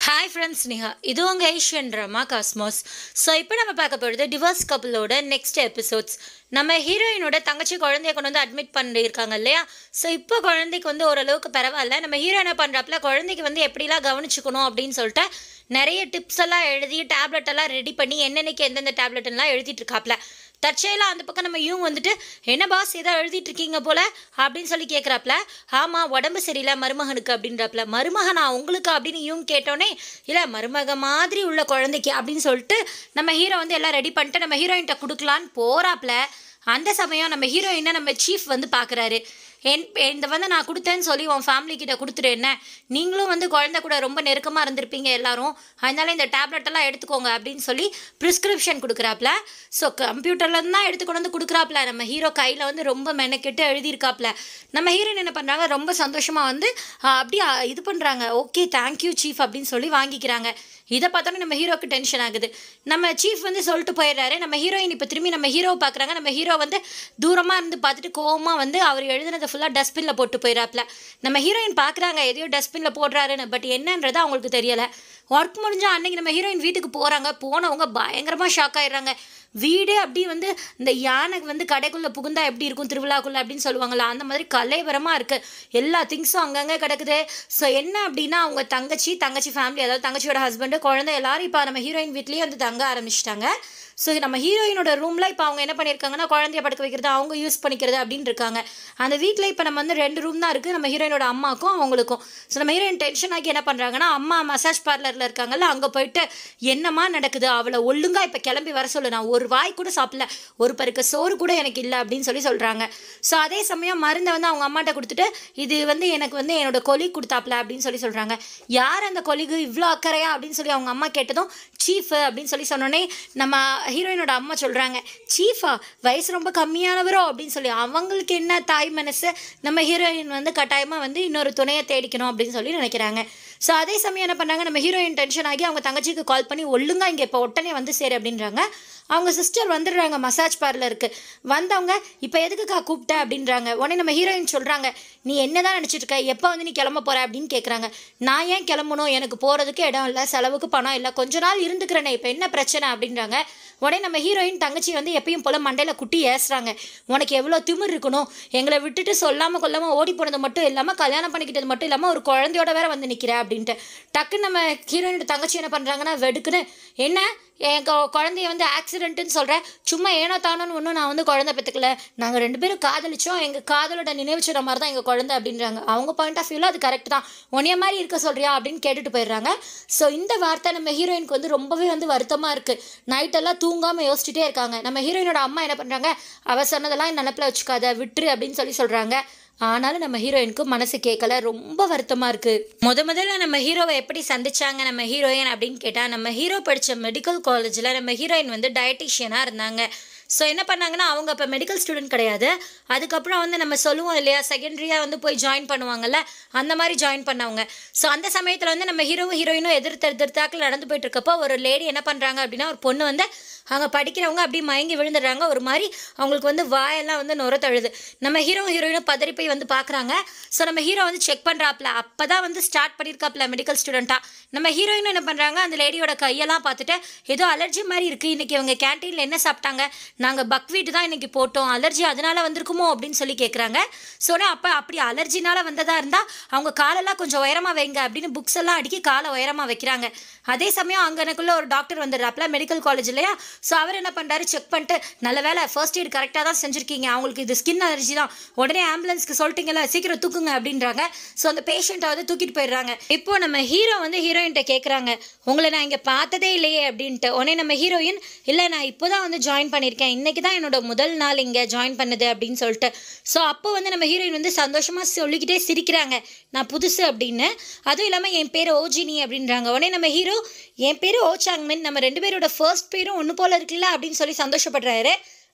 hi friends Niha இது உங்கள் Asian drama Cosmos so இப்போ நம்ம பார்க்க போகிறது டிவோர்ஸ் கப்பலோட நெக்ஸ்ட் எபிசோட்ஸ் நம்ம ஹீரோயினோட தங்கச்சி குழந்தைய கொண்டு வந்து அட்மிட் பண்ணியிருக்காங்க இல்லையா ஸோ இப்போ குழந்தைக்கு வந்து ஓரளவுக்கு பரவாயில்ல நம்ம ஹீரோ என்ன பண்ணுறாப்புல குழந்தைக்கு வந்து எப்படிலாம் கவனிச்சுக்கணும் அப்படின்னு சொல்லிட்டு நிறைய டிப்ஸ் எல்லாம் எழுதி டேப்லெட் எல்லாம் ரெடி பண்ணி என்னென்னைக்கு எந்தெந்த டேப்லெட் எல்லாம் எழுதிட்டு இருக்காப்ல தற்செயலாக அந்த பக்கம் நம்ம இவங்க வந்துட்டு என்ன பாஸ் ஏதோ எழுதிட்டு இருக்கீங்க போல அப்படின்னு சொல்லி கேட்குறாப்ல ஆமாம் உடம்பு சரியில்லை மருமகனுக்கு அப்படின்றாப்ல மருமகனா உங்களுக்கு அப்படின்னு இவங்க கேட்டோன்னே இல்லை மருமக மாதிரி உள்ள குழந்தைக்கு அப்படின்னு சொல்லிட்டு நம்ம ஹீரோ வந்து எல்லாம் ரெடி பண்ணிட்டு நம்ம ஹீரோயின்கிட்ட கொடுக்கலான்னு போகிறாப்ல அந்த சமயம் நம்ம ஹீரோயினை நம்ம சீஃப் வந்து பார்க்குறாரு என் இந்த வந்து நான் கொடுத்தேன்னு சொல்லி உன் ஃபேமிலி கிட்ட கொடுத்துரு என்ன நீங்களும் வந்து குழந்தை கூட ரொம்ப நெருக்கமாக இருந்திருப்பீங்க எல்லாரும் அதனால இந்த டேப்லெட் எல்லாம் எடுத்துக்கோங்க அப்படின்னு சொல்லி ப்ரிஸ்கிரிப்ஷன் கொடுக்குறாப்ல ஸோ கம்ப்யூட்டர்லேருந்து தான் எடுத்து கொண்டு வந்து கொடுக்குறாப்ல நம்ம ஹீரோ கையில் வந்து ரொம்ப மெனக்கெட்டு எழுதியிருக்காப்ல நம்ம ஹீரோயின் என்ன பண்ணுறாங்க ரொம்ப சந்தோஷமாக வந்து ஆ, அப்படியே ஆ, இது பண்ணுறாங்க ஓகே தேங்க்யூ சீஃப் அப்படின்னு சொல்லி வாங்கிக்கிறாங்க இதை பார்த்தோன்னே நம்ம ஹீரோக்கு டென்ஷன் ஆகுது நம்ம சீஃப் வந்து சொல்லிட்டு போயிடுறாரு நம்ம ஹீரோயின் இப்போ திரும்பி நம்ம ஹீரோவை பார்க்குறாங்க நம்ம ஹீரோ வந்து தூரமாக இருந்து பார்த்துட்டு கோவமாக வந்து அவர் எழுதுனதை ஃபுல்லாக டஸ்ட்பினில் போட்டு போயிடாப்ல நம்ம ஹீரோயின் பார்க்குறாங்க எதையோ டஸ்ட்பினில் போடுறாருன்னு பட் என்னன்றது அவங்களுக்கு தெரியலை ஒர்க் முடிஞ்சா அன்னைக்கு நம்ம ஹீரோயின் வீட்டுக்கு போகிறாங்க போனவங்க பயங்கரமாக ஷாக் ஆயிடுறாங்க வீடே அப்படி வந்து இந்த யானை வந்து கடைக்குள்ளே புகுந்தா எப்படி இருக்கும் திருவிழாக்குள்ளே அப்படின்னு சொல்லுவாங்கள்ல அந்த மாதிரி கலைவரமாக இருக்குது எல்லா திங்ஸும் அங்கங்கே கிடக்குது ஸோ என்ன அப்படின்னா அவங்க தங்கச்சி தங்கச்சி ஃபேமிலி அதாவது தங்கச்சியோட ஹஸ்பண்டு குழந்தை எல்லாரும் இப்போ நம்ம ஹீரோயின் வீட்லேயே வந்து தங்க ஆரம்பிச்சிட்டாங்க ஸோ நம்ம ஹீரோயினோட ரூமில் இப்போ அவங்க என்ன பண்ணியிருக்காங்கன்னா குழந்தைய படுக்க வைக்கிறது அவங்க யூஸ் பண்ணிக்கிறது அப்படின்னு இருக்காங்க அந்த வீட்டில் இப்போ நம்ம வந்து ரெண்டு ரூம் தான் இருக்குது நம்ம ஹீரோயினோட அம்மாக்கும் அவங்களுக்கும் ஸோ நம்ம ஹீரோயின் டென்ஷன் ஆகி என்ன பண்ணுறாங்கன்னா அம்மா மசாஜ் பார்லரில் இருக்காங்கல்ல அங்கே போயிட்டு என்னம்மா நடக்குது அவளை ஒழுங்கா இப்போ கிளம்பி வர சொல்லு நான் ஒரு வாய் கூட சாப்பிடல ஒரு பருக்க சோறு கூட எனக்கு இல்லை அப்படின்னு சொல்லி சொல்கிறாங்க ஸோ அதே சமயம் மருந்தை வந்து அவங்க அம்மாட்ட கொடுத்துட்டு இது வந்து எனக்கு வந்து என்னோட கொலி கொடுத்தாப்ல அப்படின்னு சொல்லி சொல்கிறாங்க யார் அந்த கொலிகு இவ்வளோ அக்கறையா அப்படின்னு சொல்லி அவங்க அம்மா கேட்டதும் சீஃப் அப்படின்னு சொல்லி சொன்னோன்னே நம்ம ஹீரோயினோட அம்மா சொல்கிறாங்க சீஃபா வயசு ரொம்ப கம்மியானவரோ அப்படின்னு சொல்லி அவங்களுக்கு என்ன தாய் மனசு நம்ம ஹீரோயின் வந்து கட்டாயமாக வந்து இன்னொரு துணையை தேடிக்கணும் அப்படின்னு சொல்லி நினைக்கிறாங்க ஸோ அதே சமயம் என்ன பண்ணாங்க நம்ம ஹீரோயின் டென்ஷன் ஆகி அவங்க தங்கச்சிக்கு கால் பண்ணி ஒழுங்கா இங்கே இப்போ உடனே வந்து சேரு அப்படின்றாங்க அவங்க சிஸ்டர் வந்துடுறாங்க மசாஜ் பார்லருக்கு வந்தவங்க இப்போ எதுக்குக்கா கூப்பிட்ட அப்படின்றாங்க உடனே நம்ம ஹீரோயின் சொல்கிறாங்க நீ என்ன தான் நினச்சிட்டு இருக்க எப்போ வந்து நீ கிளம்ப போகிற அப்படின்னு கேட்குறாங்க நான் ஏன் கிளம்பணும் எனக்கு போகிறதுக்கு இடம் இல்லை செலவுக்கு பணம் இல்லை கொஞ்ச நாள் இருந்துக்கிறேனே இப்போ என்ன பிரச்சனை அப்படின்றாங்க உடனே நம்ம ஹீரோயின் தங்கச்சி வந்து எப்பயும் போல் மண்டையில் குட்டி ஏசுறாங்க உனக்கு எவ்வளோ திமிர் இருக்கணும் எங்களை விட்டுட்டு சொல்லாமல் கொல்லாமல் ஓடி போனது மட்டும் இல்லாமல் கல்யாணம் பண்ணிக்கிட்டது மட்டும் இல்லாமல் ஒரு குழந்தையோட வேற வந்து நிற்கிற அப்படின்ட்டு டக்குன்னு நம்ம ஹீரோயினோட தங்கச்சி என்ன பண்ணுறாங்கன்னா வெடுக்குன்னு என்ன என் கொ- குழந்தைய வந்து ஆக்சிடென்ட்டுன்னு சொல்கிறேன் சும்மா ஏனோ தானோன்னு ஒன்றும் நான் வந்து குழந்தை பெற்றுக்கல நாங்கள் ரெண்டு பேரும் காதலிச்சோம் எங்கள் காதலோட நினைவு சின்னம் மாதிரி தான் எங்கள் குழந்தை அப்படின்றாங்க அவங்க பாயிண்ட் ஆஃப் வியூவில் அது கரெக்ட் தான் உன்னைய மாதிரி இருக்க சொல்றியா அப்படின்னு கேட்டுட்டு போயிடுறாங்க ஸோ இந்த வார்த்தை நம்ம ஹீரோயினுக்கு வந்து ரொம்பவே வந்து வருத்தமாக இருக்குது நைட்டெல்லாம் தூங்காமல் யோசிச்சுட்டே இருக்காங்க நம்ம ஹீரோயினோட அம்மா என்ன பண்ணுறாங்க அவ சொன்னதெல்லாம் நினப்பில் வச்சுக்காத விட்டுரு அப்படின்னு சொல்லி சொல்கிறாங்க ஆனாலும் நம்ம ஹீரோயினுக்கு மனசு கேட்கல ரொம்ப வருத்தமாக இருக்குது முத முதல்ல நம்ம ஹீரோவை எப்படி சந்திச்சாங்க நம்ம ஹீரோயின் அப்படின்னு கேட்டால் நம்ம ஹீரோ படித்த மெடிக்கல் காலேஜில் நம்ம ஹீரோயின் வந்து டயட்டிஷியனாக இருந்தாங்க ஸோ என்ன பண்ணாங்கன்னா அவங்க இப்போ மெடிக்கல் ஸ்டூடெண்ட் கிடையாது அதுக்கப்புறம் வந்து நம்ம சொல்லுவோம் இல்லையா செகண்டரியாக வந்து போய் ஜாயின் பண்ணுவாங்கல்ல அந்த மாதிரி ஜாயின் பண்ணவங்க ஸோ அந்த சமயத்தில் வந்து நம்ம ஹீரோவும் ஹீரோயினும் எதிர்த்து எதிர்த்தாக்கில் நடந்து போயிட்டு இருக்கப்போ ஒரு லேடி என்ன பண்ணுறாங்க அப்படின்னா ஒரு பொண்ணு வந்து அங்கே படிக்கிறவங்க அப்படியே மயங்கி விழுந்துடுறாங்க ஒரு மாதிரி அவங்களுக்கு வந்து வாயெல்லாம் வந்து நுர தழுது நம்ம ஹீரோ ஹீரோயினும் பதறி போய் வந்து பார்க்குறாங்க ஸோ நம்ம ஹீரோ வந்து செக் பண்ணுறாப்ல அப்போ தான் வந்து ஸ்டார்ட் பண்ணியிருக்காப்ல மெடிக்கல் ஸ்டூடெண்ட்டாக நம்ம ஹீரோயினும் என்ன பண்ணுறாங்க அந்த லேடியோட கையெல்லாம் பார்த்துட்டு ஏதோ அலர்ஜி மாதிரி இருக்குது இன்றைக்கி இவங்க கேன்டீனில் என்ன சாப்பிட்டாங்க நாங்கள் பக்வீட் தான் இன்றைக்கி போட்டோம் அலர்ஜி அதனால வந்திருக்குமோ அப்படின்னு சொல்லி கேட்குறாங்க ஸோ அப்போ அப்படி அலர்ஜினால வந்ததாக இருந்தால் அவங்க காலெல்லாம் கொஞ்சம் உயரமாக வைங்க அப்படின்னு புக்ஸ் எல்லாம் அடுக்கி காலை உயரமாக வைக்கிறாங்க அதே சமயம் அங்கே எனக்குள்ள ஒரு டாக்டர் வந்துடுறாப்ல மெடிக்கல் காலேஜ் இல்லையா ஸோ அவர் என்ன பண்ணுறாரு செக் பண்ணிட்டு நல்ல வேலை ஃபர்ஸ்ட் எய்ட் கரெக்டாக தான் செஞ்சுருக்கீங்க அவங்களுக்கு இது ஸ்கின் அலர்ஜி தான் உடனே ஆம்புலன்ஸ்க்கு சொல்லிட்டீங்கல்ல சீக்கிரம் தூக்குங்க அப்படின்றாங்க ஸோ அந்த பேஷண்ட்டை வந்து தூக்கிட்டு போயிடுறாங்க இப்போ நம்ம ஹீரோ வந்து ஹீரோயின்ட்ட கேட்குறாங்க உங்களை நான் இங்கே பார்த்ததே இல்லையே அப்படின்ட்டு உடனே நம்ம ஹீரோயின் இல்லை நான் இப்போ தான் வந்து ஜாயின் பண்ணியிருக்கேன் இன்னைக்கு தான் என்னோட முதல் நாள் இங்கே ஜாயின் பண்ணது அப்படின்னு சொல்லிட்டு ஸோ அப்போ வந்து நம்ம ஹீரோயின் வந்து சந்தோஷமாக சொல்லிக்கிட்டே சிரிக்கிறாங்க நான் புதுசு அப்படின்னு அதுவும் இல்லாமல் என் பேர் ஓஜினி அப்படின்றாங்க உடனே நம்ம ஹீரோ என் பேர் ஓ சாங்மின் நம்ம ரெண்டு பேரோட ஃபர்ஸ்ட் பேரும் ஒன்று போல இருக்குல்ல அப்படின்னு சொல்லி சந்தோஷப்படுறாரு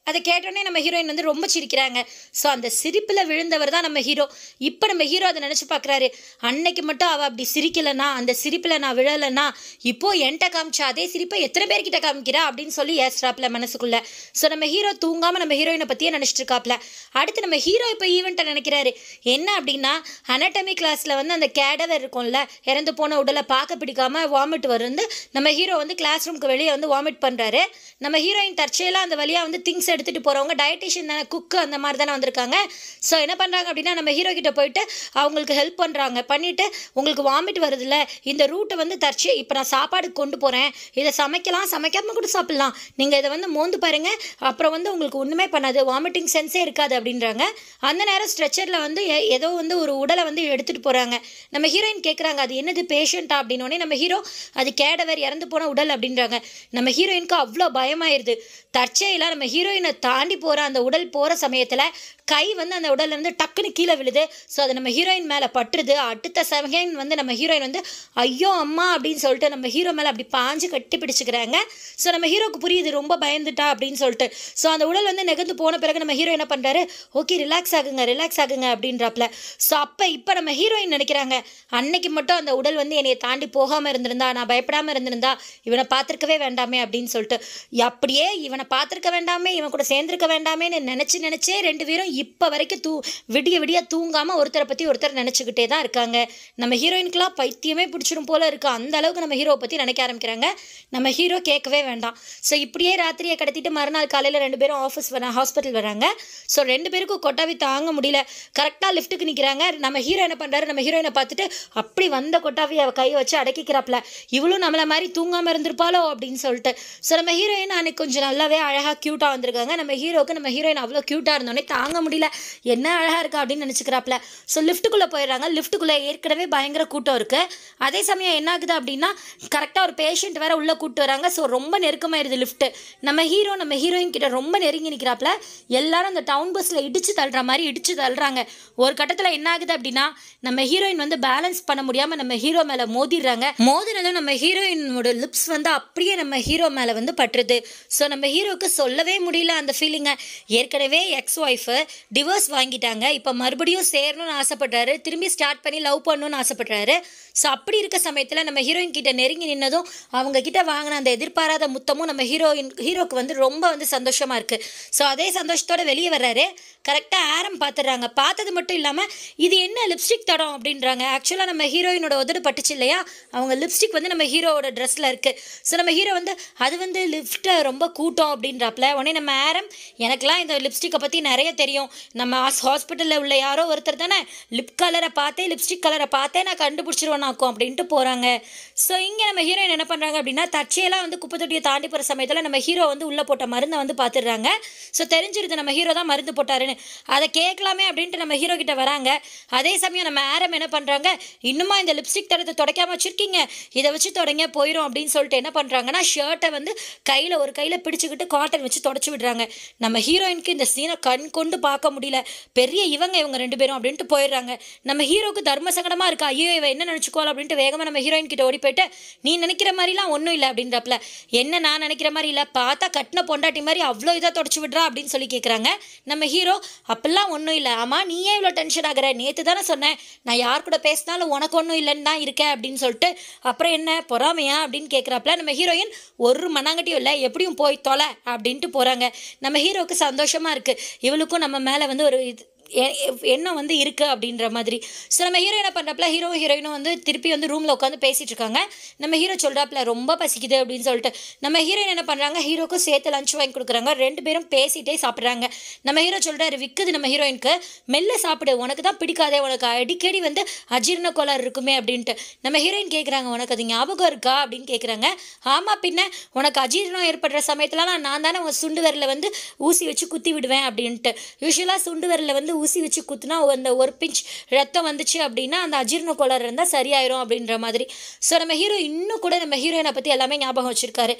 அதை கேட்டோடனே நம்ம ஹீரோயின் வந்து ரொம்ப சிரிக்கிறாங்க ஸோ அந்த சிரிப்பில் விழுந்தவர் தான் நம்ம ஹீரோ இப்போ நம்ம ஹீரோ அதை நினச்சி பார்க்குறாரு அன்னைக்கு மட்டும் அவள் அப்படி சிரிக்கலைன்னா அந்த சிரிப்பில் நான் விழலைன்னா இப்போ என்கிட்ட காமிச்சா அதே சிரிப்பை எத்தனை பேர்கிட்ட காமிக்கிறா அப்படின்னு சொல்லி ஏசுறாப்புல மனசுக்குள்ள ஸோ நம்ம ஹீரோ தூங்காமல் நம்ம ஹீரோயினை பற்றியே நினச்சிட்டு இருக்காப்புல அடுத்து நம்ம ஹீரோ இப்போ ஈவெண்ட்டை நினைக்கிறாரு என்ன அப்படின்னா அனட்டமி கிளாஸில் வந்து அந்த கேடவர் இருக்கும்ல இறந்து போன உடலை பார்க்க பிடிக்காம வாமிட் வந்து நம்ம ஹீரோ வந்து கிளாஸ் ரூமுக்கு வெளியே வந்து வாமிட் பண்ணுறாரு நம்ம ஹீரோயின் தற்செயலாக அந்த வழியாக வந்து திங்ஸ் எடுத்துகிட்டு போகிறவங்க டயட்டிஷியன் தானே குக்கு அந்த மாதிரி தானே வந்திருக்காங்க ஸோ என்ன பண்ணுறாங்க அப்படின்னா நம்ம ஹீரோ கிட்ட போயிட்டு அவங்களுக்கு ஹெல்ப் பண்ணுறாங்க பண்ணிவிட்டு உங்களுக்கு வாமிட் வருதுல்ல இந்த ரூட்டை வந்து தற்செ இப்போ நான் சாப்பாடு கொண்டு போகிறேன் இதை சமைக்கலாம் சமைக்காம கூட சாப்பிட்லாம் நீங்கள் இதை வந்து மோந்து பாருங்க அப்புறம் வந்து உங்களுக்கு ஒன்றுமே பண்ணாது வாமிட்டிங் சென்ஸே இருக்காது அப்படின்றாங்க அந்த நேரம் ஸ்ட்ரெச்சரில் வந்து எ- ஏதோ வந்து ஒரு உடலை வந்து எடுத்துகிட்டு போகிறாங்க நம்ம ஹீரோயின் கேட்குறாங்க அது என்னது பேஷண்ட்டா அப்படின்னோடனே நம்ம ஹீரோ அது கேடவர் இறந்து போன உடல் அப்படின்றாங்க நம்ம ஹீரோயினுக்கு அவ்வளோ பயமாயிருது தற்செயலாக நம்ம ஹீரோயினை தாண்டி போகிற அந்த உடல் போகிற சமயத்தில் கை வந்து அந்த உடல்ல இருந்து டக்குன்னு கீழே விழுது ஸோ அது நம்ம ஹீரோயின் மேலே பட்டுருது அடுத்த செகண்ட் வந்து நம்ம ஹீரோயின் வந்து ஐயோ அம்மா அப்படின்னு சொல்லிட்டு நம்ம ஹீரோ மேலே அப்படி பாஞ்சு கட்டி பிடிச்சிக்கிறாங்க ஸோ நம்ம ஹீரோக்கு புரியுது ரொம்ப பயந்துட்டா அப்படின்னு சொல்லிட்டு ஸோ அந்த உடல் வந்து நெகந்து போன பிறகு நம்ம ஹீரோ என்ன பண்ணுறாரு ஓகே ரிலாக்ஸ் ஆகுங்க ரிலாக்ஸ் ஆகுங்க அப்படின்றாப்ல ஸோ அப்போ இப்போ நம்ம ஹீரோயின் நினைக்கிறாங்க அன்னைக்கு மட்டும் அந்த உடல் வந்து என்னைய தாண்டி போகாமல் இருந்திருந்தா நான் பயப்படாமல் இருந்திருந்தா இவனை பார்த்துருக்கவே வேண்டாமே அப்படின்னு சொல்லிட்டு அப்படியே இவனை பார்த்துருக்க வேண்டாமே இவன் கூட சேர்ந்துருக்க வேண்டாமேன்னு நினச்சி நினச்சே ரெண்டு பேரும் இப்போ வரைக்கும் தூ விடிய விடிய தூங்காமல் ஒருத்தரை பற்றி ஒருத்தர் நினச்சிக்கிட்டே தான் இருக்காங்க நம்ம ஹீரோயினுக்குலாம் பைத்தியமே பிடிச்சிரும் போல இருக்கு அந்த அளவுக்கு நம்ம ஹீரோவை பற்றி நினைக்க ஆரம்பிக்கிறாங்க நம்ம ஹீரோ கேட்கவே வேண்டாம் ஸோ இப்படியே ராத்திரியை கடத்திட்டு மறுநாள் காலையில் ரெண்டு பேரும் ஆஃபீஸ் வர ஹாஸ்பிட்டல் வராங்க ஸோ ரெண்டு பேருக்கும் கொட்டாவி தாங்க முடியல கரெக்டாக லிஃப்ட்டுக்கு நிற்கிறாங்க நம்ம ஹீரோ என்ன பண்ணுறாரு நம்ம ஹீரோயினை பார்த்துட்டு அப்படி வந்த கொட்டாவி அவ கையை வச்சு அடக்கிக்கிறாப்ல இவளும் நம்மளை மாதிரி தூங்காமல் இருந்திருப்பாளோ அப்படின்னு சொல்லிட்டு ஸோ நம்ம ஹீரோயின் அன்னைக்கு கொஞ்சம் நல்லாவே அழகாக க்யூட்டாக வந்திருக்காங்க நம்ம ஹீரோக்கு நம்ம ஹீரோயின் அவ்வளோ க்யூட்டாக இருந்தோடனே தாங்க முடியல என்ன அழகாக இருக்கா அப்படின்னு நினச்சிக்கிறாப்ல ஸோ லிஃப்ட்டுக்குள்ளே போயிடுறாங்க லிஃப்ட்டுக்குள்ளே ஏற்கனவே பயங்கர கூட்டம் இருக்குது அதே சமயம் என்ன ஆகுது அப்படின்னா கரெக்டாக ஒரு பேஷண்ட் வேற உள்ளே கூப்பிட்டு வராங்க ஸோ ரொம்ப நெருக்கமாயிருது லிஃப்ட்டு நம்ம ஹீரோ நம்ம ஹீரோயின் கிட்ட ரொம்ப நெருங்கி நிற்கிறாப்ல எல்லாரும் அந்த டவுன் பஸ்ஸில் இடிச்சு தள்ளுற மாதிரி இடிச்சு தள்ளுறாங்க ஒரு கட்டத்தில் என்ன ஆகுது அப்படின்னா நம்ம ஹீரோயின் வந்து பேலன்ஸ் பண்ண முடியாமல் நம்ம ஹீரோ மேலே மோதிடுறாங்க மோதினதும் நம்ம ஹீரோயினோட லிப்ஸ் வந்து அப்படியே நம்ம ஹீரோ மேலே வந்து பட்டுருது ஸோ நம்ம ஹீரோக்கு சொல்லவே முடியல அந்த ஃபீலிங்கை ஏற்கனவே எக்ஸ் ஒய்ஃபு டிவோர்ஸ் வாங்கிட்டாங்க இப்போ மறுபடியும் சேரணும்னு ஆசைப்படுறாரு திரும்பி ஸ்டார்ட் பண்ணி லவ் பண்ணணும்னு ஆசைப்படுறாரு ஸோ அப்படி இருக்க சமயத்தில் நம்ம ஹீரோயின் கிட்ட நெருங்கி நின்னதும் அவங்க கிட்ட வாங்கின அந்த எதிர்பாராத முத்தமும் நம்ம ஹீரோயின் ஹீரோக்கு வந்து ரொம்ப வந்து சந்தோஷமா இருக்கு ஸோ அதே சந்தோஷத்தோட வெளியே வர்றாரு கரெக்டாக ஆரம் பார்த்துடுறாங்க பார்த்தது மட்டும் இல்லாமல் இது என்ன லிப்ஸ்டிக் தடம் அப்படின்றாங்க ஆக்சுவலாக நம்ம ஹீரோயினோட உதடு பட்டுச்சு இல்லையா அவங்க லிப்ஸ்டிக் வந்து நம்ம ஹீரோவோட ட்ரெஸ்ஸில் இருக்குது ஸோ நம்ம ஹீரோ வந்து அது வந்து லிஃப்ட்டை ரொம்ப கூட்டம் அப்படின்றாப்ல உடனே நம்ம ஆரம் எனக்கெல்லாம் இந்த லிப்ஸ்டிக்கை பற்றி நிறைய தெரியும் நம்ம ஹாஸ்பிட்டலில் உள்ள யாரோ ஒருத்தர் தானே லிப் கலரை பார்த்தே லிப்ஸ்டிக் கலரை பார்த்தே நான் கண்டுபிடிச்சிருவேனாக்கும் அப்படின்ட்டு போகிறாங்க ஸோ இங்கே நம்ம ஹீரோயின் என்ன பண்ணுறாங்க அப்படின்னா தற்செயலாக வந்து குப்பை தொட்டியை தாண்டி போகிற சமயத்தில் நம்ம ஹீரோ வந்து உள்ளே போட்ட மருந்தை வந்து பார்த்துடுறாங்க ஸோ தெரிஞ்சிருது நம்ம ஹீரோ தான் மருந்து போட்டாருன்னு அதை கேட்கலாமே அப்படின்ட்டு நம்ம ஹீரோ கிட்ட வராங்க அதே சமயம் நம்ம ஆரம் என்ன பண்ணுறாங்க இன்னுமா இந்த லிப்ஸ்டிக் தடத்தை தொடக்காம வச்சிருக்கீங்க இதை வச்சு தொடங்க போயிடும் அப்படின்னு சொல்லிட்டு என்ன பண்ணுறாங்கன்னா ஷர்ட்டை வந்து கையில் ஒரு கையில் பிடிச்சிக்கிட்டு காட்டன் வச்சு தொடச்சி விடுறாங்க நம்ம ஹீரோயினுக்கு இந்த சீனை கண் கொண்டு பார்க்க முடியல பெரிய இவங்க இவங்க ரெண்டு பேரும் அப்படின்ட்டு போயிடுறாங்க நம்ம ஹீரோக்கு தர்ம சங்கடமாக இருக்கா ஐயோ இவ என்ன நினச்சிக்கோள் அப்படின்ட்டு வேகமாக நம்ம ஹீரோயின் கிட்ட ஓடி போயிட்டு நீ நினைக்கிற மாதிரிலாம் ஒன்றும் இல்லை அப்படின்றப்பல என்ன நான் நினைக்கிற மாதிரி இல்லை பார்த்தா கட்டின பொண்டாட்டி மாதிரி அவ்வளோ இதாக தொடச்சி விடுறா அப்படின்னு சொல்லி கேட்குறாங்க நம்ம ஹீரோ அப்பெல்லாம் ஒன்றும் இல்லை ஆமாம் நீ ஏன் இவ்வளோ டென்ஷன் ஆகுற நேற்று தானே சொன்னேன் நான் யார் கூட பேசினாலும் உனக்கு ஒன்றும் இல்லைன்னு தான் இருக்கேன் அப்படின்னு சொல்லிட்டு அப்புறம் என்ன பொறாமையா அப்படின்னு கேட்குறாப்புல நம்ம ஹீரோயின் ஒரு மண்ணாங்கட்டியும் இல்லை எப்படியும் போய் தொலை அப்படின்ட்டு போகிறாங்க நம்ம ஹீரோவுக்கு சந்தோஷமாக இருக்குது இவளுக்கும் நம்ம மேலே வந்து ஒரு இது எ- எ- எண்ணம் வந்து இருக்குது அப்படின்ற மாதிரி ஸோ நம்ம ஹீரோ என்ன பண்ணுறப்பல ஹீரோ ஹீரோயினும் வந்து திருப்பி வந்து ரூமில் உட்காந்து பேசிகிட்டு இருக்காங்க நம்ம ஹீரோ சொல்கிறாப்புல ரொம்ப பசிக்குது அப்படின்னு சொல்லிட்டு நம்ம ஹீரோயின் என்ன பண்ணுறாங்க ஹீரோக்கும் சேர்த்து லஞ்ச் வாங்கி கொடுக்குறாங்க ரெண்டு பேரும் பேசிகிட்டே சாப்பிட்றாங்க நம்ம ஹீரோ சொல்கிறாரு விற்குது நம்ம ஹீரோயினுக்கு மெல்ல சாப்பிடு உனக்கு தான் பிடிக்காதே உனக்கு அடிக்கடி வந்து அஜீரண கோளாறு இருக்குமே அப்படின்ட்டு நம்ம ஹீரோயின் கேட்குறாங்க உனக்கு அது ஞாபகம் இருக்கா அப்படின்னு கேட்குறாங்க ஆமாம் பின்ன உனக்கு அஜீரணம் ஏற்படுற சமயத்துலலாம் நான் தானே உன் சுண்டு விரல வந்து ஊசி வச்சு குத்தி விடுவேன் அப்படின்ட்டு யூஸ்வலாக சுண்டு விரலில் வந்து ஊசி வச்சு குத்துனா அந்த ஒரு பிஞ்ச் ரத்தம் வந்துச்சு அப்படின்னா அந்த அஜீரண கோளாறு இருந்தால் சரியாயிரும் அப்படின்ற மாதிரி ஸோ நம்ம ஹீரோ இன்னும் கூட நம்ம ஹீரோயினை பற்றி எல்லாமே ஞாபகம் வச்சிருக்காரு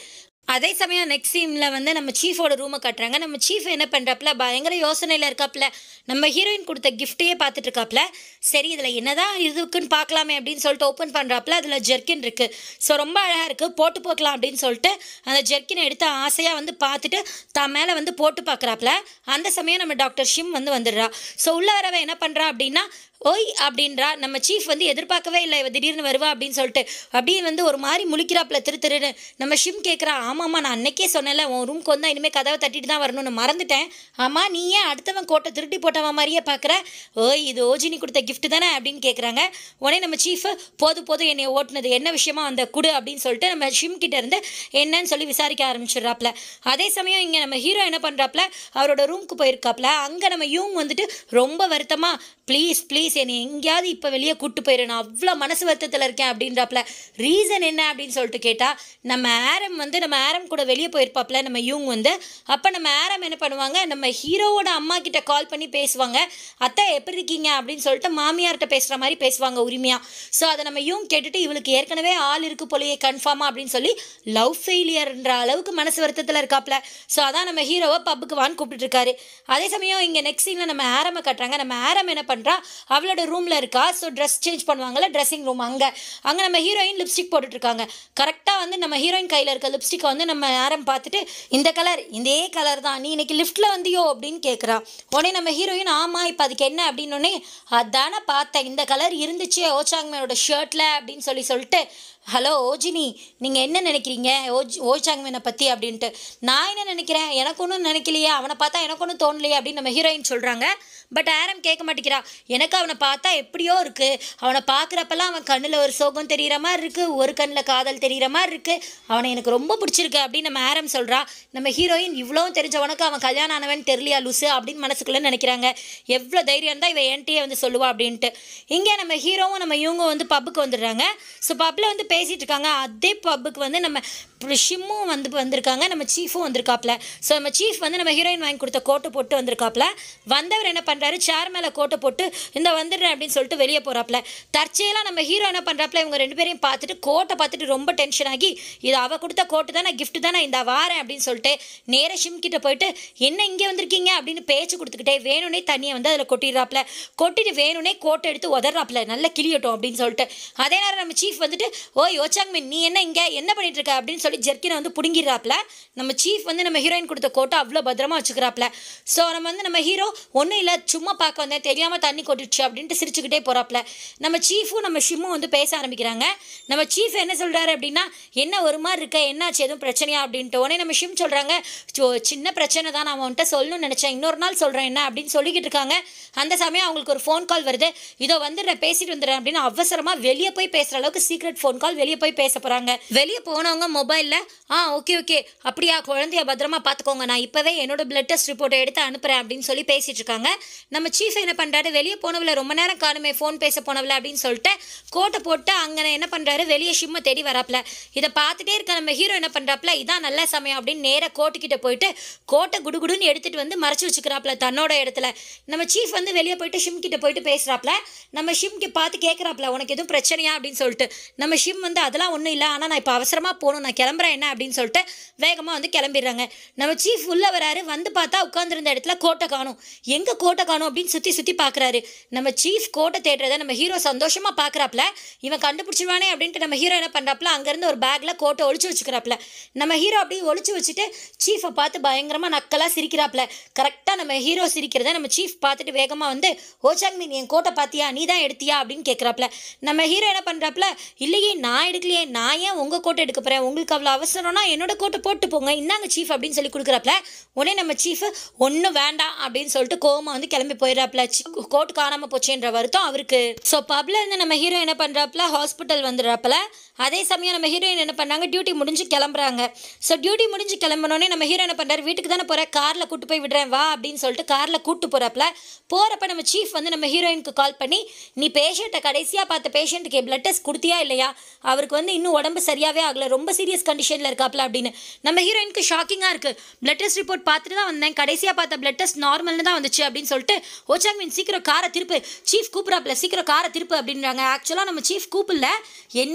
அதே சமயம் நெக்ஸ்ட் சீனில் வந்து நம்ம சீஃபோட ரூமை கட்டுறாங்க நம்ம சீஃப் என்ன பண்ணுறாப்புல பயங்கர யோசனையில் இருக்காப்புல நம்ம ஹீரோயின் கொடுத்த கிஃப்ட்டையே பார்த்துட்டு இருக்காப்புல சரி இதில் என்னதான் இருக்குன்னு பார்க்கலாமே அப்படின்னு சொல்லிட்டு ஓப்பன் பண்ணுறாப்புல அதில் ஜெர்க்கின் இருக்குது ஸோ ரொம்ப அழகாக இருக்குது போட்டு போக்கலாம் அப்படின்னு சொல்லிட்டு அந்த ஜெர்க்கினை எடுத்து ஆசையாக வந்து பார்த்துட்டு தான் மேலே வந்து போட்டு பார்க்குறாப்புல அந்த சமயம் நம்ம டாக்டர் ஷிம் வந்து வந்துடுறா ஸோ உள்ளே வரவ என்ன பண்ணுறா அப்படின்னா ஓய் அப்படின்றா நம்ம சீஃப் வந்து எதிர்பார்க்கவே இல்லை இவ திடீர்னு வருவா அப்படின்னு சொல்லிட்டு அப்படியே வந்து ஒரு மாதிரி முழிக்கிறாப்புல திரு திருன்னு நம்ம ஷிம் கேட்குறா ஆமாம்மா நான் அன்னைக்கே சொன்னேன்ல உன் ரூம்க்கு வந்தால் இனிமேல் கதவை தட்டிட்டு தான் வரணும்னு மறந்துட்டேன் ஆமாம் நீ ஏன் அடுத்தவன் கோட்டை திருட்டி போட்டவன் மாதிரியே பார்க்குற ஓய் இது ஓஜினி கொடுத்த gift தானே அப்படின்னு கேட்குறாங்க உடனே நம்ம சீஃப் போது போது என்னை ஓட்டுனது என்ன விஷயமா அந்த குடு அப்படின்னு சொல்லிட்டு நம்ம ஷிம் கிட்ட இருந்து என்னன்னு சொல்லி விசாரிக்க ஆரம்பிச்சிடுறாப்புல அதே சமயம் இங்கே நம்ம ஹீரோ என்ன பண்ணுறாப்புல அவரோட ரூமுக்கு போயிருக்காப்புல அங்கே நம்ம யூங் வந்துட்டு ரொம்ப வருத்தமாக ப்ளீஸ் ப்ளீஸ் என்னை எங்கேயாவது இப்போ வெளியே கூட்டு போயிரு நான் அவ்வளோ மனசு வருத்தத்தில் இருக்கேன் அப்படின்றாப்புல ரீசன் என்ன அப்படின்னு சொல்லிட்டு கேட்டால் நம்ம ஆரம் வந்து நம்ம ஆரம் கூட வெளியே போயிருப்பாப்புல நம்ம யூங் வந்து அப்போ நம்ம ஆரம் என்ன பண்ணுவாங்க நம்ம ஹீரோவோட அம்மா கிட்ட கால் பண்ணி பேசுவாங்க அத்தை எப்படி இருக்கீங்க அப்படின்னு சொல்லிட்டு மாமியார்கிட்ட பேசுகிற மாதிரி பேசுவாங்க உரிமையாக ஸோ அதை நம்ம யூங் கேட்டுட்டு இவளுக்கு ஏற்கனவே ஆள் இருக்கு போலயே கன்ஃபார்மா அப்படின்னு சொல்லி லவ் ஃபெயிலியர்ன்ற அளவுக்கு மனசு வருத்தத்தில் இருக்காப்புல ஸோ அதான் நம்ம ஹீரோவை பப்புக்கு வான்னு கூப்பிட்டு இருக்காரு அதே சமயம் இங்கே நெக்ஸ்ட் சீனில் நம்ம ஆரமை கட்டுறாங்க நம்ம ஆரம் என்ன பண்ணுறா அவளோட ரூமில் இருக்கா ஸோ ட்ரெஸ் சேஞ்ச் பண்ணுவாங்கல்ல ட்ரெஸ்ஸிங் ரூம் அங்கே அங்கே நம்ம ஹீரோயின் லிப்ஸ்டிக் போட்டுட்டு இருக்காங்க கரெக்டாக வந்து நம்ம ஹீரோயின் கையில் இருக்க லிப்ஸ்டிக்கை வந்து நம்ம ஆரம் பார்த்துட்டு இந்த கலர் இதே கலர் தான் நீ இன்னைக்கு லிஃப்ட்டில் வந்தியோ அப்படின்னு கேட்குறா உடனே நம்ம ஹீரோயின் ஆமாம் இப்போ அதுக்கு என்ன அப்படின்னோடனே அதானே பார்த்தேன் இந்த கலர் இருந்துச்சு ஓச்சாங்மேனோட ஷர்ட்டில் அப்படின்னு சொல்லி சொல்லிட்டு ஹலோ ஓஜினி நீங்கள் என்ன நினைக்கிறீங்க ஓஜ் ஓச்சாங்மேனை பற்றி அப்படின்ட்டு நான் என்ன நினைக்கிறேன் எனக்கு ஒன்றும் நினைக்கலையே அவனை பார்த்தா எனக்கு ஒன்றும் தோணலையே அப்படின்னு நம்ம ஹீரோயின் சொல்கிறாங்க பட் ஆரம் கேட்க மாட்டேங்கிறா எனக்கு அவனை பார்த்தா எப்படியோ இருக்குது அவனை பார்க்குறப்பெல்லாம் அவன் கண்ணில் ஒரு சோகம் தெரிகிற மாதிரி இருக்குது ஒரு கண்ணில் காதல் தெரிகிற மாதிரி இருக்குது அவனை எனக்கு ரொம்ப பிடிச்சிருக்கு அப்படின்னு நம்ம ஆரம் சொல்கிறா நம்ம ஹீரோயின் இவ்வளோ தெரிஞ்சவனுக்கு அவன் கல்யாணம் ஆனவன் தெரியலையா லூசு அப்படின்னு மனசுக்குள்ளே நினைக்கிறாங்க எவ்வளோ தைரியம் தான் இவன் என்கிட்டயே வந்து சொல்லுவா அப்படின்ட்டு இங்கே நம்ம ஹீரோவும் நம்ம இவங்க வந்து பப்புக்கு வந்துடுறாங்க ஸோ பப்பில் வந்து பேசிகிட்டு இருக்காங்க அதே பப்புக்கு வந்து நம்ம ஷிம்மும் வந்து வந்திருக்காங்க நம்ம சீஃபும் வந்திருக்காப்ல ஸோ நம்ம சீஃப் வந்து நம்ம ஹீரோயின் வாங்கி கொடுத்த கோட்டை போட்டு வந்திருக்காப்ல வந்தவர் என்ன பண்ணுறாரு சேர் மேலே கோட்டை போட்டு இந்த வந்துடுறேன் அப்படின்னு சொல்லிட்டு வெளியே போகிறாப்ல தற்செயலாக நம்ம ஹீரோ என்ன பண்ணுறாப்ல இவங்க ரெண்டு பேரையும் பார்த்துட்டு கோட்டை பார்த்துட்டு ரொம்ப டென்ஷன் ஆகி இது அவள் கொடுத்த கோட்டு தானே gift தானே இந்த வாரேன் அப்படின்னு சொல்லிட்டு நேராக ஷிம் கிட்ட போயிட்டு என்ன இங்கே வந்திருக்கீங்க அப்படின்னு பேச்சு கொடுத்துக்கிட்டே வேணும்னே தண்ணியை வந்து அதில் கொட்டிடுறாப்ல கொட்டிட்டு வேணும்னே கோட்டை எடுத்து உதறாப்ல நல்லா கிளியட்டும் அப்படின்னு சொல்லிட்டு அதே நேரம் நம்ம சீஃப் வந்துட்டு ஓ யோச்சாங்மின் நீ என்ன இங்கே என்ன பண்ணிட்டு இருக்க அப்படின்னு சொல்லி ஜெர்க்கினை வந்து பிடுங்கிடுறாப்ல நம்ம சீஃப் வந்து நம்ம ஹீரோயின் கொடுத்த கோட்டை அவ்வளோ பத்திரமா வச்சுக்கிறாப்ல ஸோ நம்ம வந்து நம்ம ஹீரோ ஒன்றும் இல்லை சும்மா பார்க்க வந்தேன் தெரியாமல் தண்ணி கொட்டிடுச்சு அப்படின்ட்டு சிரிச்சுக்கிட்டே போகிறாப்ல நம்ம சீஃபும் நம்ம ஷிம்மும் வந்து பேச ஆரம்பிக்கிறாங்க நம்ம சீஃப் என்ன சொல்கிறாரு அப்படின்னா என்ன ஒரு மாதிரி இருக்க என்னாச்சு எதுவும் பிரச்சனையா அப்படின்ட்டு உடனே நம்ம ஷிம் சொல்கிறாங்க சின்ன பிரச்சனை தான் நான் உன்கிட்ட சொல்லணும்னு நினச்சேன் இன்னொரு நாள் சொல்கிறேன் என்ன அப்படின்னு சொல்லிக்கிட்டு இருக்காங்க அந்த சமயம் அவங்களுக்கு ஒரு ஃபோன் கால் வருது இதோ வந்துடுறேன் பேசிட்டு வந்துடுறேன் அப்படின்னு அவசரமாக வெளியே போய் பேசுகிற அளவுக்கு சீக்ரெட் ஃபோன் கால் வெளியே போய் பேச போகிறாங்க வெளியே போனவங்க மொபைலில் ஆ ஓகே ஓகே அப்படியா குழந்தைய பத்திரமா பார்த்துக்கோங்க நான் இப்போவே என்னோட பிளட் டெஸ்ட் ரிப்போர்ட்டை எடுத்து அனுப்புகிறேன் அப்படின்னு சொல்லி பேசிட்டு இருக்காங்க நம்ம சீஃப் என்ன பண்ணுறாரு வெளியே போனவள ரொம்ப நேரம் காணுமே ஃபோன் பேச போனவள அப்படின்னு சொல்லிட்டு கோட்டை போட்டு அங்கே என்ன பண்ணுறாரு வெளியே ஷிம்மை தேடி வராப்ல இதை பார்த்துட்டே இருக்க நம்ம ஹீரோ என்ன பண்ணுறாப்ல இதான் நல்ல சமயம் அப்படின்னு நேராக கோட்டுக்கிட்ட போயிட்டு கோட்டை குடுகுடுன்னு எடுத்துட்டு வந்து மறைச்சு வச்சுக்கிறாப்ல தன்னோட இடத்துல நம்ம சீஃப் வந்து வெளியே போயிட்டு ஷிம் கிட்ட போயிட்டு பேசுகிறாப்ல நம்ம ஷிம்க்கு பார்த்து கேட்குறாப்ல உனக்கு எதுவும் பிரச்சனையா அப்படின்னு சொல்லிட்டு நம்ம ஷிம் வந்து அதெல்லாம் ஒன்றும் இல்லை ஆனால் நான் இப்போ அவசரமாக போகணும் நான் கிளம்புறேன் என்ன அப்படின்னு சொல்லிட்டு வேகமாக வந்து கிளம்பிடுறாங்க நம்ம சீஃப் உள்ளே வராரு வந்து பார்த்தா உட்காந்துருந்த இடத்துல கோட்டை காணும் எங்கே கோட்டை காணும் அப்படின்னு சுற்றி சுற்றி பார்க்குறாரு நம்ம சீஃப் கோட்டை தேடுறதை நம்ம ஹீரோ சந்தோஷமாக பார்க்குறாப்ல இவன் கண்டுபிடிச்சிருவானே அப்படின்ட்டு நம்ம ஹீரோ என்ன பண்ணுறாப்ல அங்கேருந்து ஒரு பேக்கில் கோட்டை ஒளிச்சு வச்சுக்கிறாப்ல நம்ம ஹீரோ அப்படியே ஒளிச்சு வச்சுட்டு சீஃபை பார்த்து பயங்கரமாக நக்கலாக சிரிக்கிறாப்ல கரெக்டாக நம்ம ஹீரோ சிரிக்கிறத நம்ம சீஃப் பார்த்துட்டு வேகமாக வந்து ஓச்சாங் மீன் என் கோட்டை பார்த்தியா நீ தான் எடுத்தியா அப்படின்னு கேட்குறாப்ல நம்ம ஹீரோ என்ன பண்ணுறாப்ல இல்லையே நான் எடுக்கலையே நான் ஏன் உங்கள் கோட்டை எடுக்க போகிறேன் உங்களுக்கு அவ்வளோ அவசரம்னா என்னோட கோட்டை போட்டு போங்க இந்தாங்க சீஃப் அப்படின்னு சொல்லி கொடுக்குறாப்ல உடனே நம்ம சீஃப் ஒன்றும் வேண்டாம் அப்படின்னு சொல்லிட்டு கோவமா வந்து கிளம்பி போயிடறாப்ல கோட்டு காணாமல் போச்சேன்ற வருத்தம் அவருக்கு ஸோ பப்ல இருந்து நம்ம ஹீரோ என்ன பண்ணுறாப்ல ஹாஸ்பிட்டல் வந்துடுறாப்புல அதே சமயம் நம்ம ஹீரோயின் என்ன பண்ணாங்க டியூட்டி முடிஞ்சு கிளம்புறாங்க ஸோ டியூட்டி முடிஞ்சு கிளம்பினோடனே நம்ம ஹீரோ என்ன பண்ணுறாரு வீட்டுக்கு தானே போகிற காரில் கூட்டு போய் விடுறேன் வா அப்படின்னு சொல்லிட்டு காரில் கூட்டு போகிறப்பல போகிறப்ப நம்ம சீஃப் வந்து நம்ம ஹீரோயினுக்கு கால் பண்ணி நீ பேஷண்ட்டை கடைசியாக பார்த்த பேஷண்ட்டுக்கு பிளட் டெஸ்ட் கொடுத்தியா இல்லையா அவருக்கு வந்து இன்னும் உடம்பு சரியாகவே ஆகல ரொம்ப சீரியஸ் கண்டிஷனில் இருக்காப்ல அப்படின்னு நம்ம ஹீரோயினுக்கு ஷாக்கிங்காக இருக்குது பிளட் டெஸ்ட் ரிப்போர்ட் பார்த்துட்டு தான் வந்தேன் கடைசியாக பார்த்த பிளட் டெஸ்ட் நார்மல்னு தான் வந்துச்சு அப்படின்னு சொல்லிட்டு ஓச்சாங் மீன் சீக்கிரம் காரை திருப்பு சீஃப் கூப்பிட்றாப்ல சீக்கிரம் காரை திருப்பு அப்படின்றாங்க ஆக்சுவலாக நம்ம சீஃப் கூப்பிடல என்னன்னு விசாரி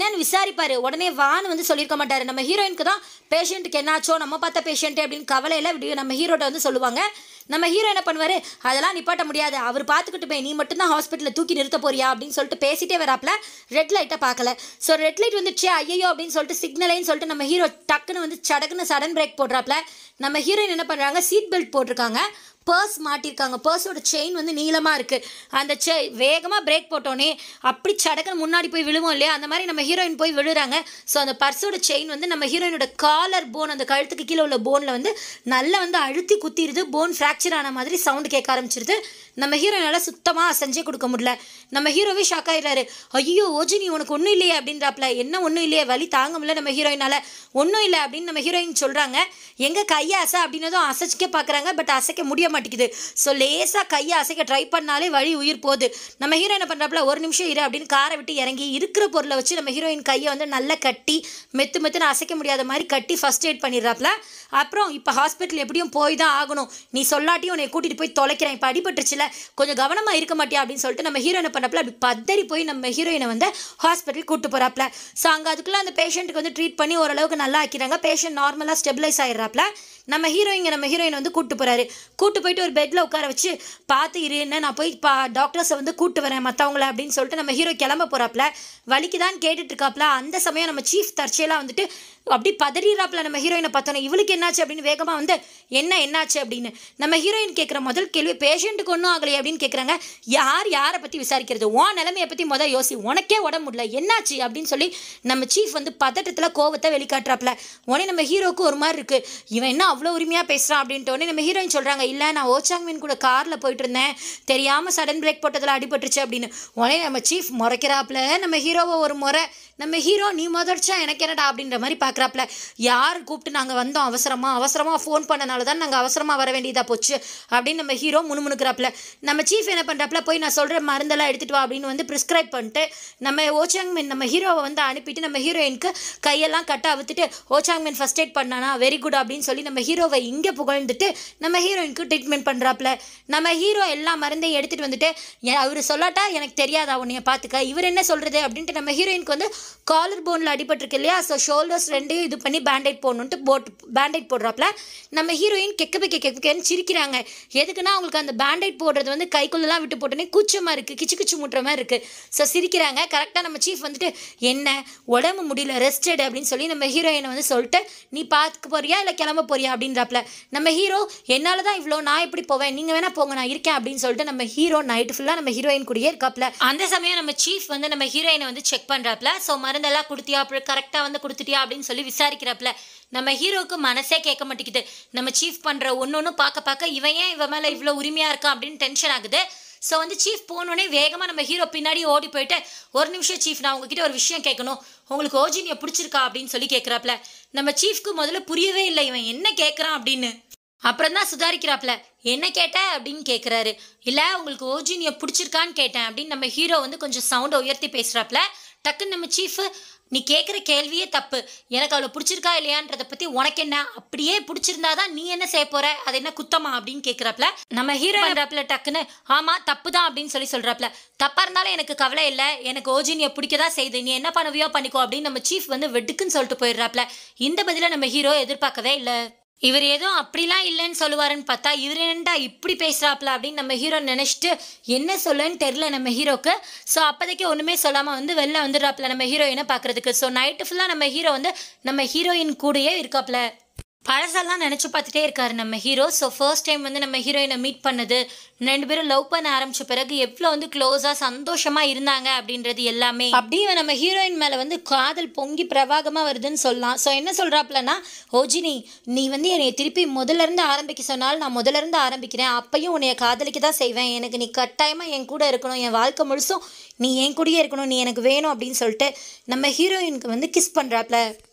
விசாரிப்பாரு உடனே வான்னு வந்து சொல்லியிருக்க மாட்டாரு நம்ம ஹீரோயினுக்கு தான் பேஷண்ட்டுக்கு என்னாச்சோ நம்ம பார்த்த பேஷண்ட் அப்படின்னு கவலையில இப்படி நம்ம ஹீரோட்ட வந்து சொல்லுவாங்க நம்ம ஹீரோ என்ன பண்ணுவாரு அதெல்லாம் நிப்பாட்ட முடியாது அவர் பார்த்துக்கிட்டு போய் நீ மட்டும்தான் ஹாஸ்பிட்டலில் தூக்கி நிறுத்த போறியா அப்படின்னு சொல்லிட்டு பேசிட்டே வராப்ல ரெட் லைட்டை பார்க்கல ஸோ ரெட் லைட் வந்துச்சு ஐயோ அப்படின்னு சொல்லிட்டு சிக்னலேன்னு சொல்லிட்டு நம்ம ஹீரோ டக்குன்னு வந்து சடக்குன்னு சடன் பிரேக் போடுறாப்ல நம்ம ஹீரோயின் என்ன பண்ணுறாங்க சீட் பெல்ட் போட்டிருக்காங்க பர்ஸ் மாட்டியிருக்காங்க பர்ஸோட செயின் வந்து நீளமாக இருக்குது அந்த செ வேகமாக பிரேக் போட்டோன்னே அப்படி சடக்குன்னு முன்னாடி போய் விழுவோம் இல்லையா அந்த மாதிரி நம்ம ஹீரோயின் போய் விழுறாங்க ஸோ அந்த பர்ஸோட செயின் வந்து நம்ம ஹீரோயினோட காலர் போன் அந்த கழுத்துக்கு கீழே உள்ள போனில் வந்து நல்லா வந்து அழுத்தி குத்திடுது போன் ஃப்ராக்சர் ஆன மாதிரி சவுண்டு கேட்க ஆரம்பிச்சிருது நம்ம ஹீரோயினால சுத்தமாக செஞ்சே கொடுக்க முடியல நம்ம ஹீரோவே ஷாக் ஆயிடுறாரு ஐயோ ஓஜினி உனக்கு ஒன்றும் இல்லையே அப்படின்றாப்ல என்ன ஒன்றும் இல்லையே வலி தாங்க முடியல நம்ம ஹீரோயினால ஒன்றும் இல்லை அப்படின்னு நம்ம ஹீரோயின் சொல்கிறாங்க எங்கே கையை அசை அப்படின்னதும் அசைச்சிக்க பார்க்குறாங்க பட் அசைக்க முடிய மாட்டேங்குது ஸோ லேசாக கையை அசைக்க ட்ரை பண்ணாலே வழி உயிர் போகுது நம்ம ஹீரோ என்ன பண்ணுறாப்புல ஒரு நிமிஷம் இரு அப்படின்னு காரை விட்டு இறங்கி இருக்கிற பொருளை வச்சு நம்ம ஹீரோயின் கையை வந்து நல்லா கட்டி மெத்து மெத்துன்னு அசைக்க முடியாத மாதிரி கட்டி ஃபர்ஸ்ட் எய்ட் பண்ணிடுறாப்புல அப்புறம் இப்போ ஹாஸ்பிட்டல் எப்படியும் போய் தான் ஆகணும் நீ சொல்லாட்டியும் உன்னை கூட்டிகிட்டு போய் தொலைக்கிறேன் இப்போ அடிபட்டுருச்சுல கொஞ்சம் கவனமாக இருக்க மாட்டியா அப்படின்னு சொல்லிட்டு நம்ம ஹீரோ என்ன பண்ணப்பல அப்படி பதறி போய் நம்ம ஹீரோயினை வந்து ஹாஸ்பிட்டல் கூட்டு போகிறாப்புல ஸோ அங்கே அதுக்குள்ளே அந்த பேஷண்ட்டுக்கு வந்து ட்ரீட் பண்ணி ஓரளவுக்கு நல்லா ஆக்கிறாங்க பேஷண்ட் நார்மலாக ஸ்டெபிலைஸ் ஆயிடுறாப்புல நம்ம ஹீரோயிங்க நம்ம ஹீரோயின் வந்து கூட்டு போகிறாரு கூட்டு போயிட்டு ஒரு பெட்டில் உட்கார வச்சு பார்த்து இரு என்ன நான் போய் பா டாக்டர்ஸை வந்து கூட்டு வரேன் மற்றவங்கள அப்படின்னு சொல்லிட்டு நம்ம ஹீரோ கிளம்ப போகிறாப்புல வலிக்குதான் கேட்டுட்டு இருக்காப்புல அந்த சமயம் நம்ம சீஃப் தற்செயலாக வந்துட்டு அப்படி பதறிறாப்புல நம்ம ஹீரோயினை பார்த்தோன்னே இவளுக்கு என்னாச்சு அப்படின்னு வேகமாக வந்து என்ன என்னாச்சு அப்படின்னு நம்ம ஹீரோயின் கேட்குற முதல் கேள்வி பேஷண்ட்டுக்கு ஒன்றும் ஆகலையே அப்படின்னு கேட்குறாங்க யார் யாரை பற்றி விசாரிக்கிறது உன் நிலைமையை பற்றி முதல் யோசி உனக்கே உடம்பு முடியல என்னாச்சு அப்படின்னு சொல்லி நம்ம சீஃப் வந்து பதட்டத்தில் கோவத்தை வெளிக்காட்டுறாப்புல உடனே நம்ம ஹீரோக்கு ஒரு மாதிரி இருக்குது இவன் என்ன அவ்வளோ உரிமையாக பேசுகிறான் அப்படின்ட்டு உடனே நம்ம ஹீரோயின் சொல்கிறாங்க இல்லை நான் ஓச்சாங் மீன் கூட காரில் போயிட்டு இருந்தேன் தெரியாமல் சடன் பிரேக் போட்டதில் அடிபட்டுருச்சு அப்படின்னு உடனே நம்ம சீஃப் முறைக்கிறாப்புல நம்ம ஹீரோவை ஒரு முறை நம்ம ஹீரோ நீ முதற்சா எனக்கு என்னடா அப்படின்ற மாதிரி பார்க்குறாப்புல யார் கூப்பிட்டு நாங்கள் வந்தோம் அவசரமாக அவசரமாக ஃபோன் பண்ணனால தான் நாங்கள் அவசரமாக வர வேண்டியதாக போச்சு அப்படின்னு நம்ம ஹீரோ முணுமுணுக்கிறாப்புல நம்ம சீஃப் என்ன பண்ணுறாப்புல போய் நான் சொல்கிற மருந்தெல்லாம் எடுத்துகிட்டு வா அப்படின்னு வந்து ப்ரிஸ்கிரைப் பண்ணிட்டு நம்ம ஓச்சாங் மீன் நம்ம ஹீரோவை வந்து அனுப்பிட்டு நம்ம ஹீரோயினுக்கு கையெல்லாம் கட்ட அவுத்துட்டு ஓச்சாங் மீன் ஃபஸ்ட் எய்ட் பண்ணானா வெரி குட் அப்படின்னு சொல்லி நம்ம ஹீரோவை இங்கே புகழ்ந்துட்டு நம்ம ஹீரோயினுக்கு ட்ரீட்மெண்ட் பண்ணுறாப்புல நம்ம ஹீரோ எல்லா மருந்தையும் எடுத்துகிட்டு வந்துட்டு அவர் சொல்லாட்டா எனக்கு தெரியாதா உன்னைய பார்த்துக்க இவர் என்ன சொல்கிறது அப்படின்ட்டு நம்ம ஹீரோயினுக்கு வந்து காலர் போனில் அடிபட்டிருக்கு இல்லையா ஸோ ஷோல்டர்ஸ் ரெண்டையும் இது பண்ணி பேண்டேட் போடணுன்ட்டு போட் பேண்டேட் போடுறாப்புல நம்ம ஹீரோயின் கெக்க பிக்க கெக்க பிக்கன்னு சிரிக்கிறாங்க எதுக்குன்னா அவங்களுக்கு அந்த பேண்டேட் போடுறது வந்து கைக்குள்ளெல்லாம் விட்டு போட்டோன்னே கூச்சமாக இருக்குது கிச்சு கிச்சு முட்டுற மாதிரி இருக்குது ஸோ சிரிக்கிறாங்க கரெக்டாக நம்ம சீஃப் வந்துட்டு என்ன உடம்பு முடியல ரெஸ்டட் அப்படின்னு சொல்லி நம்ம ஹீரோயினை வந்து சொல்லிட்டு நீ பார்த்துக்க போறியா இல்லை கிளம்ப போறியா அப்படின்றாப்புல நம்ம ஹீரோ என்னால் தான் இவ்வளோ நான் எப்படி போவேன் நீங்கள் வேணா போங்க நான் இருக்கேன் அப்படின்னு சொல்லிட்டு நம்ம ஹீரோ நைட்டு ஃபுல்லாக நம்ம ஹீரோயின் கூடயே இருக்காப்புல அந்த சமயம் நம்ம சீஃப் வந்து நம்ம ஹீரோயினை வந்து செக் பண்ணுறாப்புல ஸோ மருந்தெல்லாம் கொடுத்தியா அப்படி கரெக்டாக வந்து கொடுத்துட்டியா அப்படின்னு சொல்லி விசாரிக்கிறாப்புல நம்ம ஹீரோவுக்கு மனசே கேட்க மாட்டேங்குது நம்ம சீஃப் பண்ணுற ஒன்று ஒன்று பார்க்க பார்க்க இவன் ஏன் இவன் மேலே இவ்வளோ உரிமையாக இருக்கான் அப்படின்னு டென்ஷன் ஆகுது ஸோ வந்து சீஃப் போனோடனே வேகமாக நம்ம ஹீரோ பின்னாடி ஓடி போயிட்டு ஒரு நிமிஷம் சீஃப் நான் உங்ககிட்ட ஒரு விஷயம் கேட்கணும் உங்களுக்கு ஓஜினியை பிடிச்சிருக்கா அப்படின்னு சொல்லி கேட்குறாப்புல நம்ம சீஃப்க்கு முதல்ல புரியவே இல்லை இவன் என்ன கேட்குறான் அப்படின்னு அப்புறம் தான் சுதாரிக்கிறாப்புல என்ன கேட்ட அப்படின்னு கேட்குறாரு இல்லை உங்களுக்கு ஓஜினியை பிடிச்சிருக்கான்னு கேட்டேன் அப்படின்னு நம்ம ஹீரோ வந்து கொஞ்சம் சவுண்டை உயர்த்தி பேசுகிறாப்புல டக்குன்னு நம்ம சீஃபு நீ கேட்குற கேள்வியே தப்பு எனக்கு அவளை பிடிச்சிருக்கா இல்லையான்றதை பற்றி உனக்கு என்ன அப்படியே பிடிச்சிருந்தா தான் நீ என்ன செய்ய போற அது என்ன குத்தமா அப்படின்னு கேட்குறாப்புல நம்ம ஹீரோ பண்ணுறாப்புல டக்குன்னு ஆமாம் தப்பு தான் அப்படின்னு சொல்லி சொல்கிறாப்புல தப்பாக இருந்தாலும் எனக்கு கவலை இல்லை எனக்கு ஓஜினியை பிடிக்க தான் செய்யுது நீ என்ன பண்ணுவியோ பண்ணிக்கோ அப்படின்னு நம்ம சீஃப் வந்து வெட்டுக்குன்னு சொல்லிட்டு போயிடுறாப்புல இந்த பதிலை நம்ம ஹீரோ எதிர்பார்க்கவே இல்லை இவர் ஏதோ அப்படிலாம் இல்லைன்னு சொல்லுவாருன்னு பார்த்தா இவர் என்னடா இப்படி பேசுகிறாப்புல அப்படின்னு நம்ம ஹீரோ நினச்சிட்டு என்ன சொல்லுன்னு தெரில நம்ம ஹீரோக்கு ஸோ அப்போதைக்கு ஒன்றுமே சொல்லாமல் வந்து வெளில வந்துடுறாப்புல நம்ம ஹீரோயினை பார்க்குறதுக்கு ஸோ நைட்டு ஃபுல்லாக நம்ம ஹீரோ வந்து நம்ம ஹீரோயின் கூடயே இருக்காப்புல பழசெல்லாம் நினச்சி பார்த்துட்டே இருக்காரு நம்ம ஹீரோ ஸோ ஃபர்ஸ்ட் டைம் வந்து நம்ம ஹீரோயினை மீட் பண்ணது ரெண்டு பேரும் லவ் பண்ண ஆரம்பிச்ச பிறகு எவ்வளோ வந்து க்ளோஸாக சந்தோஷமாக இருந்தாங்க அப்படின்றது எல்லாமே அப்படியே நம்ம ஹீரோயின் மேலே வந்து காதல் பொங்கி பிரவாகமாக வருதுன்னு சொல்லலாம் ஸோ என்ன சொல்கிறாப்புலன்னா ஓஜினி நீ வந்து என்னை திருப்பி முதல்ல இருந்து ஆரம்பிக்க சொன்னால் நான் முதல்ல இருந்து ஆரம்பிக்கிறேன் அப்பையும் உன்னைய காதலிக்க தான் செய்வேன் எனக்கு நீ கட்டாயமாக என் கூட இருக்கணும் என் வாழ்க்கை முழுசும் நீ என் கூடயே இருக்கணும் நீ எனக்கு வேணும் அப்படின்னு சொல்லிட்டு நம்ம ஹீரோயினுக்கு வந்து கிஸ் பண்ணுறாப்புல